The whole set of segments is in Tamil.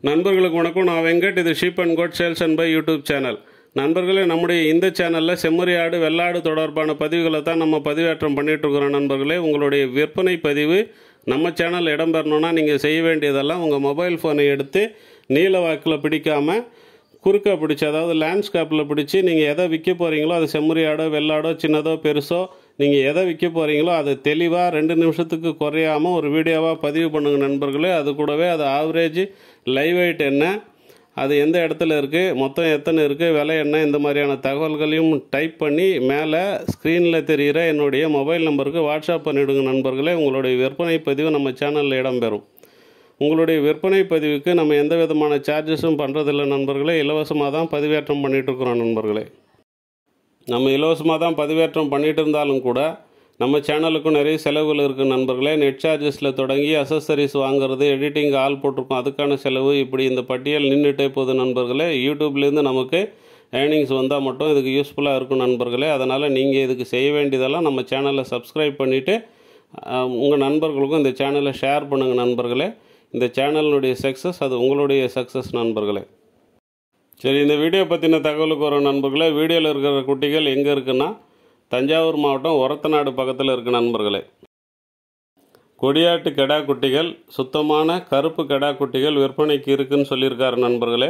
நண்பர்களுக்கு வணக்கம் நான் வெங்கட் இது sheep and goat sales and buy YouTube channel நண்பர்களே நம்முடைய இந்த சேனலில் செம்மறி ஆடு வெள்ளாடு தொடர்பான பதிவுகளை தான் நம்ம பதிவேற்றம் பண்ணிட்டு இருக்கிறோம் நண்பர்களே உங்களுடைய விற்பனை பதிவு நம்ம சேனலில் இடம்பெறணும்னா நீங்கள் செய்ய வேண்டியதெல்லாம் உங்கள் மொபைல் ஃபோனை எடுத்து நீல வாக்கில் பிடிக்காமல் குறுக்க பிடிச்சி அதாவது லேண்ட்ஸ்கேப்பில் பிடிச்சி நீங்கள் எதை விற்க போகிறீங்களோ அது செம்மறி ஆடோ வெள்ளாடோ சின்னதோ பெருசோ நீங்கள் எதை விற்க போகிறீங்களோ அதை தெளிவாக ரெண்டு நிமிஷத்துக்கு குறையாமல் ஒரு வீடியோவாக பதிவு பண்ணுங்கள் நண்பர்களே அது கூடவே அது ஆவரேஜ் லைவ் வெயிட் என்ன அது எந்த இடத்துல இருக்குது மொத்தம் எத்தனை இருக்குது விலை என்ன இந்த மாதிரியான தகவல்களையும் டைப் பண்ணி மேலே ஸ்க்ரீனில் தெரிகிற என்னுடைய மொபைல் நம்பருக்கு வாட்ஸ்அப் பண்ணிவிடுங்க நண்பர்களே உங்களுடைய விற்பனை பதிவு நம்ம சேனலில் இடம்பெறும் உங்களுடைய விற்பனை பதிவுக்கு நம்ம எந்த விதமான சார்ஜஸும் பண்ணுறதில்ல நண்பர்களே இலவசமாக தான் பதிவேற்றம் பண்ணிகிட்டு இருக்கிறோம் நண்பர்களே நம்ம இலவசமாக தான் பதிவேற்றம் பண்ணிட்டு இருந்தாலும் கூட நம்ம சேனலுக்கும் நிறைய செலவுகள் இருக்குது நண்பர்களே நெட் சார்ஜஸில் தொடங்கி அசசரிஸ் வாங்குறது எடிட்டிங் ஆள் போட்டிருக்கோம் அதுக்கான செலவு இப்படி இந்த பட்டியல் நின்றுட்டே போகுது நண்பர்களே யூடியூப்லேருந்து நமக்கு ஏர்னிங்ஸ் வந்தால் மட்டும் இதுக்கு யூஸ்ஃபுல்லாக இருக்கும் நண்பர்களே அதனால் நீங்கள் இதுக்கு செய்ய வேண்டியதெல்லாம் நம்ம சேனலை சப்ஸ்கிரைப் பண்ணிவிட்டு உங்கள் நண்பர்களுக்கும் இந்த சேனலை ஷேர் பண்ணுங்கள் நண்பர்களே இந்த சேனலினுடைய சக்ஸஸ் அது உங்களுடைய சக்ஸஸ் நண்பர்களே சரி இந்த வீடியோ பற்றின தகவலுக்கு வரும் நண்பர்களே வீடியோவில் இருக்கிற குட்டிகள் எங்கே இருக்குன்னா தஞ்சாவூர் மாவட்டம் ஒரத்தநாடு பக்கத்தில் இருக்கு நண்பர்களே கொடியாட்டு கெடா குட்டிகள் சுத்தமான கருப்பு கெடா குட்டிகள் விற்பனைக்கு இருக்குன்னு சொல்லியிருக்காரு நண்பர்களே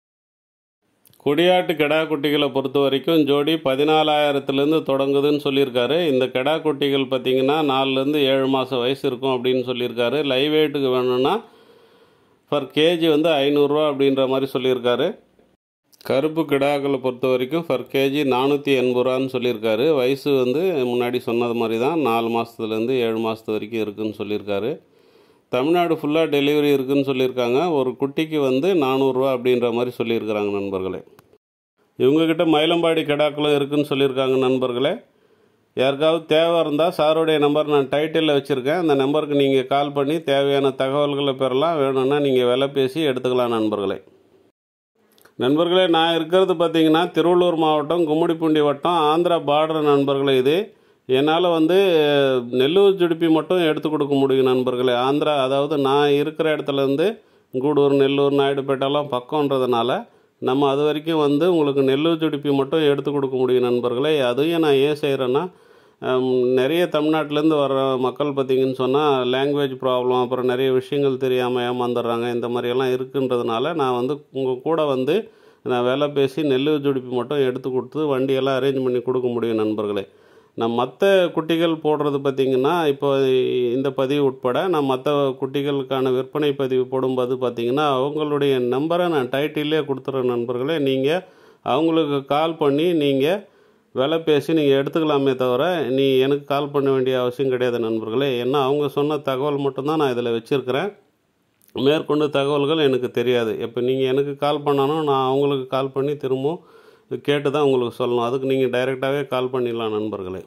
கொடியாட்டு கெடா குட்டிகளை பொறுத்த வரைக்கும் ஜோடி பதினாலாயிரத்துலேருந்து தொடங்குதுன்னு சொல்லியிருக்காரு இந்த கெடா குட்டிகள் பார்த்திங்கன்னா நாலுலேருந்து ஏழு மாதம் வயசு இருக்கும் அப்படின்னு சொல்லியிருக்காரு லைவ் வெயிட்டுக்கு வேணும்னா பர் கேஜி வந்து ஐநூறுரூவா அப்படின்ற மாதிரி சொல்லியிருக்காரு கருப்பு கிடாக்களை பொறுத்த வரைக்கும் பர் கேஜி நானூற்றி எண்பது ரூபான்னு சொல்லியிருக்காரு வயசு வந்து முன்னாடி சொன்னது மாதிரி தான் நாலு மாதத்துலேருந்து ஏழு மாதத்து வரைக்கும் இருக்குதுன்னு சொல்லியிருக்காரு தமிழ்நாடு ஃபுல்லாக டெலிவரி இருக்குதுன்னு சொல்லியிருக்காங்க ஒரு குட்டிக்கு வந்து நானூறுரூவா அப்படின்ற மாதிரி சொல்லியிருக்கிறாங்க நண்பர்களே இவங்கக்கிட்ட மயிலம்பாடி கிடாக்களும் இருக்குதுன்னு சொல்லியிருக்காங்க நண்பர்களே யாருக்காவது தேவை இருந்தால் சாருடைய நம்பர் நான் டைட்டிலில் வச்சுருக்கேன் அந்த நம்பருக்கு நீங்கள் கால் பண்ணி தேவையான தகவல்களை பெறலாம் வேணும்னா நீங்கள் விலை பேசி எடுத்துக்கலாம் நண்பர்களே நண்பர்களே நான் இருக்கிறது பார்த்தீங்கன்னா திருவள்ளூர் மாவட்டம் கும்மிடிப்பூண்டி வட்டம் ஆந்திரா பார்டர் நண்பர்களே இது என்னால் வந்து நெல்லூர் ஜுடிப்பி மட்டும் எடுத்து கொடுக்க முடியும் நண்பர்களே ஆந்திரா அதாவது நான் இருக்கிற இடத்துலேருந்து கூடூர் நெல்லூர் நாயுடுபேட்டெல்லாம் பக்கம்ன்றதுனால நம்ம அது வரைக்கும் வந்து உங்களுக்கு நெல்லூர் ஜுடிப்பி மட்டும் எடுத்து கொடுக்க முடியும் நண்பர்களே அதையும் நான் ஏன் செய்கிறேன்னா நிறைய தமிழ்நாட்டிலேருந்து வர மக்கள் பார்த்திங்கன்னு சொன்னால் லாங்குவேஜ் ப்ராப்ளம் அப்புறம் நிறைய விஷயங்கள் தெரியாமல் ஏமாந்துடுறாங்க இந்த மாதிரியெல்லாம் இருக்குன்றதுனால நான் வந்து உங்கள் கூட வந்து நான் வேலை பேசி நெல்லூர் ஜுடிப்பி மட்டும் எடுத்து கொடுத்து வண்டியெல்லாம் அரேஞ்ச் பண்ணி கொடுக்க முடியும் நண்பர்களே நான் மற்ற குட்டிகள் போடுறது பார்த்திங்கன்னா இப்போ இந்த பதிவு உட்பட நான் மற்ற குட்டிகளுக்கான விற்பனை பதிவு போடும்போது பார்த்திங்கன்னா அவங்களுடைய நம்பரை நான் டைட்டிலே கொடுத்துட்றேன் நண்பர்களே நீங்கள் அவங்களுக்கு கால் பண்ணி நீங்கள் விலை பேசி நீங்கள் எடுத்துக்கலாமே தவிர நீ எனக்கு கால் பண்ண வேண்டிய அவசியம் கிடையாது நண்பர்களே ஏன்னா அவங்க சொன்ன தகவல் மட்டும்தான் நான் இதில் வச்சுருக்கிறேன் மேற்கொண்டு தகவல்கள் எனக்கு தெரியாது இப்போ நீங்கள் எனக்கு கால் பண்ணாலும் நான் அவங்களுக்கு கால் பண்ணி திரும்பவும் கேட்டு தான் உங்களுக்கு சொல்லணும் அதுக்கு நீங்கள் டைரெக்டாகவே கால் பண்ணிடலாம் நண்பர்களே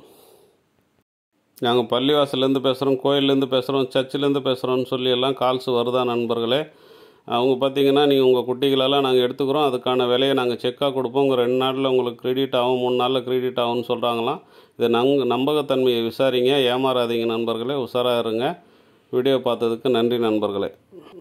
நாங்கள் பள்ளிவாசல்லேருந்து பேசுகிறோம் கோயிலேருந்து பேசுகிறோம் சர்ச்சிலேருந்து பேசுகிறோன்னு சொல்லி எல்லாம் கால்ஸ் வருதா நண்பர்களே அவங்க பார்த்தீங்கன்னா நீங்கள் உங்கள் குட்டிகளெல்லாம் நாங்கள் எடுத்துக்கிறோம் அதுக்கான விலையை நாங்கள் செக்காக கொடுப்போம் உங்கள் ரெண்டு நாளில் உங்களுக்கு கிரெடிட் ஆகும் மூணு நாளில் கிரெடிட் ஆகும்னு சொல்கிறாங்களாம் இதை நங் நம்பகத்தன்மையை விசாரிங்க ஏமாறாதீங்க நண்பர்களே உஷாராக இருங்க வீடியோ பார்த்ததுக்கு நன்றி நண்பர்களே